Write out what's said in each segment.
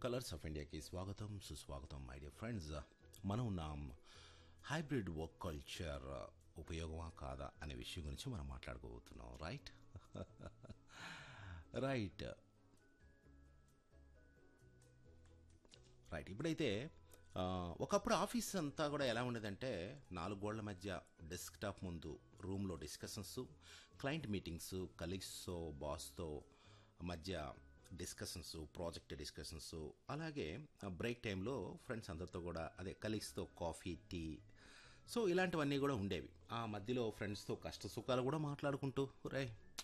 colours of ఇండియాకి స్వాగతం సుస్వాగతం మై డియర్ ఫ్రెండ్స్ మనం ఉన్నాం హైబ్రిడ్ వర్క్ కల్చర్ ఉపయోగమా కాదా అనే విషయం గురించి మనం మాట్లాడుకోబోతున్నాం రైట్ రైట్ రైట్ ఇప్పుడైతే ఆ, ఒకప్పుడు ఆఫీస్ అంతా కూడా ఎలా ఉండేదంటే నాలుగు గోళ్ల మధ్య డెస్క్టాప్ ముందు రూమ్లో డిస్కషన్స్ క్లయింట్ మీటింగ్స్ కలీగ్స్తో బాస్తో మధ్య డిస్కషన్స్ ప్రాజెక్ట్ డిస్కషన్స్ అలాగే బ్రేక్ టైంలో ఫ్రెండ్స్ అందరితో కూడా అదే కలీగ్స్తో కాఫీ టీ సో ఇలాంటివన్నీ కూడా ఉండేవి ఆ మధ్యలో ఫ్రెండ్స్తో కష్ట సుఖాలు కూడా మాట్లాడుకుంటూ రే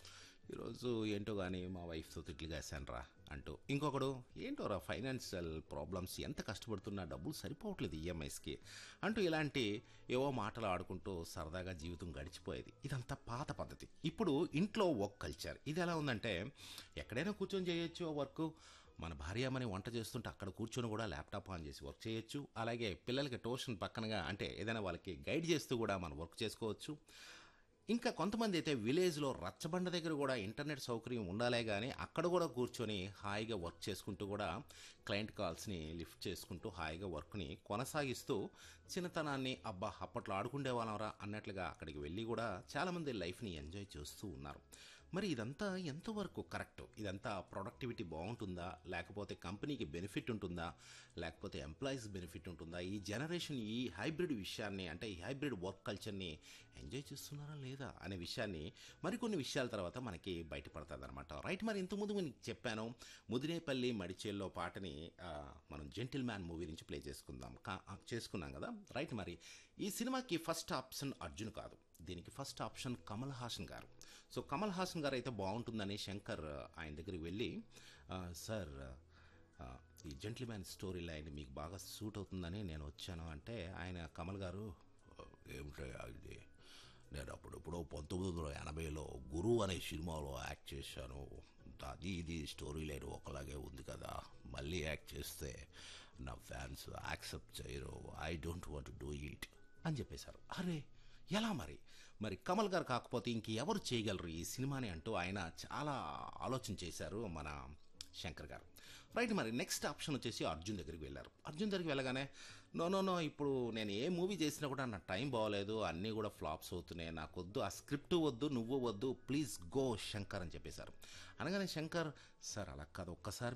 ఈరోజు ఏంటో కానీ మా వైఫ్తో తిట్లు కాశానురా అంటూ ఇంకొకడు ఏంటో రా ఫైనాన్షియల్ ప్రాబ్లమ్స్ ఎంత కష్టపడుతున్నా డబ్బులు సరిపోవట్లేదు ఈఎంఐస్కి అంటూ ఇలాంటి ఏవో మాటలు ఆడుకుంటూ సరదాగా జీవితం గడిచిపోయేది ఇదంతా పాత పద్ధతి ఇప్పుడు ఇంట్లో వర్క్ కల్చర్ ఇది ఎలా ఉందంటే ఎక్కడైనా కూర్చొని చేయొచ్చు ఆ వర్క్ మన భార్యమని వంట చేస్తుంటే అక్కడ కూర్చొని కూడా ల్యాప్టాప్ ఆన్ చేసి వర్క్ చేయొచ్చు అలాగే పిల్లలకి ట్యూషన్ పక్కనగా అంటే ఏదైనా వాళ్ళకి గైడ్ చేస్తూ కూడా మనం వర్క్ చేసుకోవచ్చు ఇంకా కొంతమంది అయితే విలేజ్లో రచ్చబండ దగ్గర కూడా ఇంటర్నెట్ సౌకర్యం ఉండాలే కానీ అక్కడ కూడా కూర్చొని హాయిగా వర్క్ చేసుకుంటూ కూడా క్లయింట్ కాల్స్ని లిఫ్ట్ చేసుకుంటూ హాయిగా వర్క్ని కొనసాగిస్తూ చిన్నతనాన్ని అబ్బా అప్పట్లో ఆడుకుండే వాళ్ళంరా అన్నట్లుగా అక్కడికి వెళ్ళి కూడా చాలామంది లైఫ్ని ఎంజాయ్ చేస్తూ ఉన్నారు మరి ఇదంతా ఎంతవరకు కరెక్ట్ ఇదంతా ప్రొడక్టివిటీ బాగుంటుందా లేకపోతే కంపెనీకి బెనిఫిట్ ఉంటుందా లేకపోతే ఎంప్లాయీస్ బెనిఫిట్ ఉంటుందా ఈ జనరేషన్ ఈ హైబ్రిడ్ విషయాన్ని అంటే ఈ హైబ్రిడ్ వర్క్ కల్చర్ని ఎంజాయ్ చేస్తున్నారా లేదా అనే విషయాన్ని మరికొన్ని విషయాల తర్వాత మనకి బయటపడుతుంది అనమాట రైట్ మరి ఇంతకుముందు మీకు చెప్పాను ముదినేపల్లి మడిచేల్లో పాటని ఆ, మనం జెంటిల్ మ్యాన్ మూవీ నుంచి ప్లే చేసుకుందాం కా- ఆ, చేసుకున్నాం కదా రైట్ మరి ఈ సినిమాకి ఫస్ట్ ఆప్షన్ అర్జున్ కాదు దీనికి ఫస్ట్ ఆప్షన్ కమల్ హాసన్ గారు సో కమల్ హాసన్ గారు అయితే బాగుంటుందని శంకర్ ఆ, ఆయన దగ్గరికి వెళ్ళి ఆ, సార్ ఆ, ఈ జెంటిల్మ్యాన్ స్టోరీ లైన్ మీకు బాగా సూట్ అవుతుందని నేను వచ్చాను అంటే ఆయన కమల్ గారు ఏమిటయ్యా ఇది నేను అప్పుడు ఇప్పుడు పంతొమ్మిది వందల ఎనభైలో గురు అనే సినిమాలో యాక్ట్ చేశాను అది ఇది స్టోరీ లైన్ ఒకలాగే ఉంది కదా మళ్ళీ యాక్ట్ చేస్తే నా ఫ్యాన్స్ యాక్సెప్ట్ చేయరు I don't want do it అని చెప్పేశారు అరే ఎలా మరి మరి కమల్ గారు కాకపోతే ఇంక ఎవరు చేయగలరు ఈ సినిమాని అంటూ ఆయన చాలా ఆలోచన చేశారు మన శంకర్ గారు రైట్ మరి నెక్స్ట్ ఆప్షన్ వచ్చేసి అర్జున్ దగ్గరికి వెళ్ళారు అర్జున్ దగ్గరికి వెళ్ళగానే నో నో నో ఇప్పుడు నేను ఏ మూవీ చేసినా కూడా నా టైం బాగోలేదు అన్నీ కూడా ఫ్లాప్స్ అవుతున్నాయి నాకు వద్దు ఆ స్క్రిప్ట్ వద్దు నువ్వు వద్దు ప్లీజ్ గో శంకర్ అని చెప్పేశారు అనగానే శంకర్ సార్ అలా కాదు ఒక్కసారి